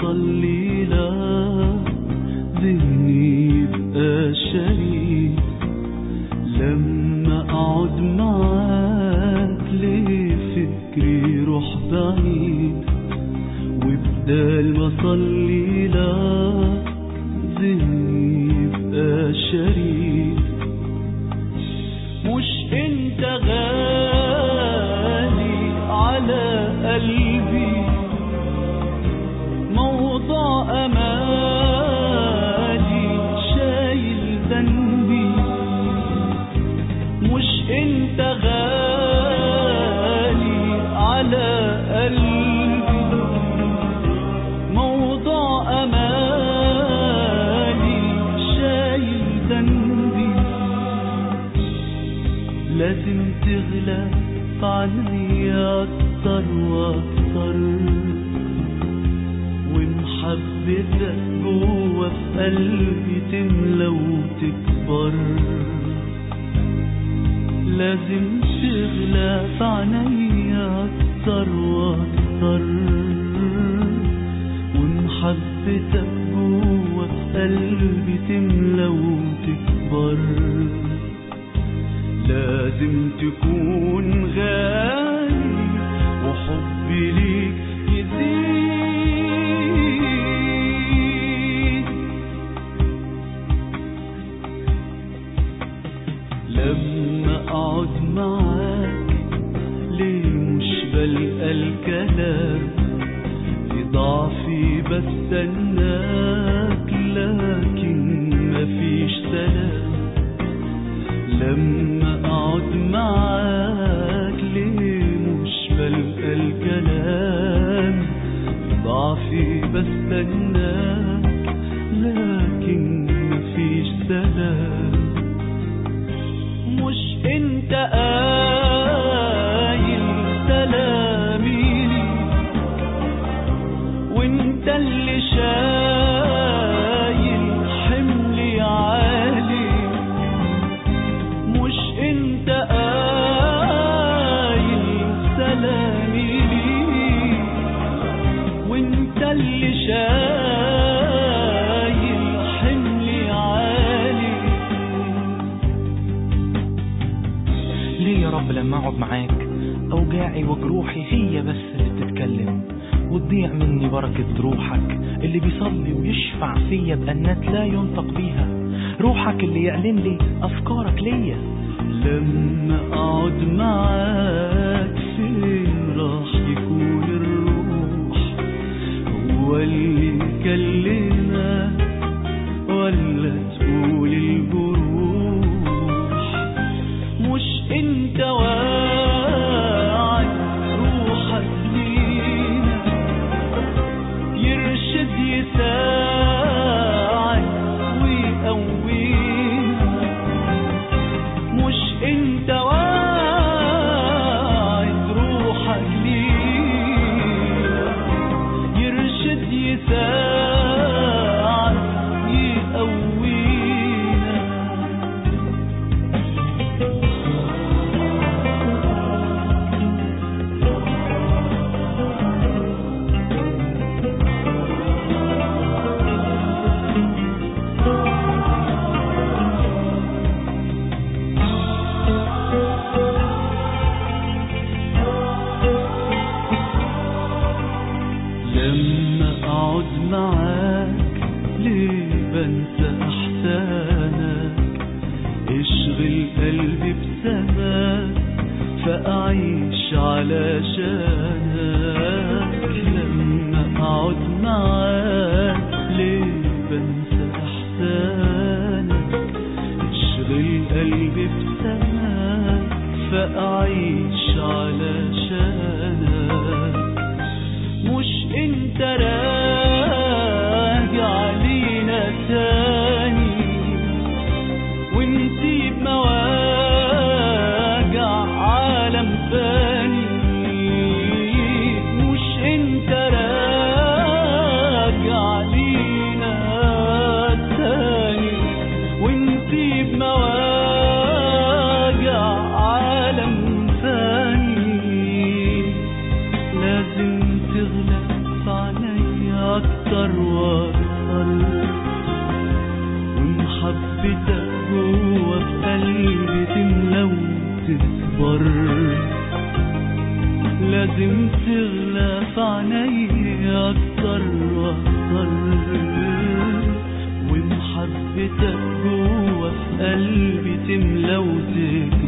اصلي لك ذهني يبقى شريك لما اقعد معاك ليه فكري يروح بعيد وبدال ما اصلي لك ذهني يبقى شريك مش انت غالي على قلبي موضوع امالي شايل ذنبي مش انت غالي على قلبي موضوع امالي شايل ذنبي لازم تغلى في عينيا اكتر واكتر ومحبتك جوا في قلبي تملى وتكبر لازم تغلى في عينيا اكتر واكتر ومحبتك جوا في قلبي تملى وتكبر لازم تكون غالي وحبي ليك يزيد لما اقعد معاك ليه مش بلقى الكلام في ضعفي بستناك لكن مفيش سلام لما اقعد معاك ليه مش بلقى الكلام ضعفي بستناك لكن مفيش سلام مش انت قايل سلامي لي وانت اللي شايل حملي عالي مش انت قايل سلامي لي وانت اللي شايل حملي عالي ليه يا رب لما اقعد معاك اوجاعي وجروحي هي بس اللي بتتكلم وتضيع مني بركة روحك اللي بيصلي ويشفع فيا بأنات لا ينطق بيها روحك اللي يعلن لي أفكارك ليا لما اقعد معاك فين راح يكون الروح هو اللي يكلمك ولا تقول الجروح مش انت واعي روحك لينا يرشد يساعد ويقوينا مش انت واعد روحك لينا يرشد يساعد يقوينا لما اقعد معاك ليه بنسى احسانك اشغل قلبي بسماك فاعيش علشانك لما اقعد معاك ليه بنسى احسانك اشغل قلبي بسماك فاعيش علشانك مش انت راجع لينا تاني ونسيب مواجع عالم ثاني مش انت راجع لينا تاني ونسيب مواجع عالم ثاني لازم تغلى في عينيا أكتر وأكتر ومحبتك جوا في قلبي تملى وتكبر لازم تغلى في عينيا أكتر وأكتر ومحبتك جوا في قلبي تملى وتكبر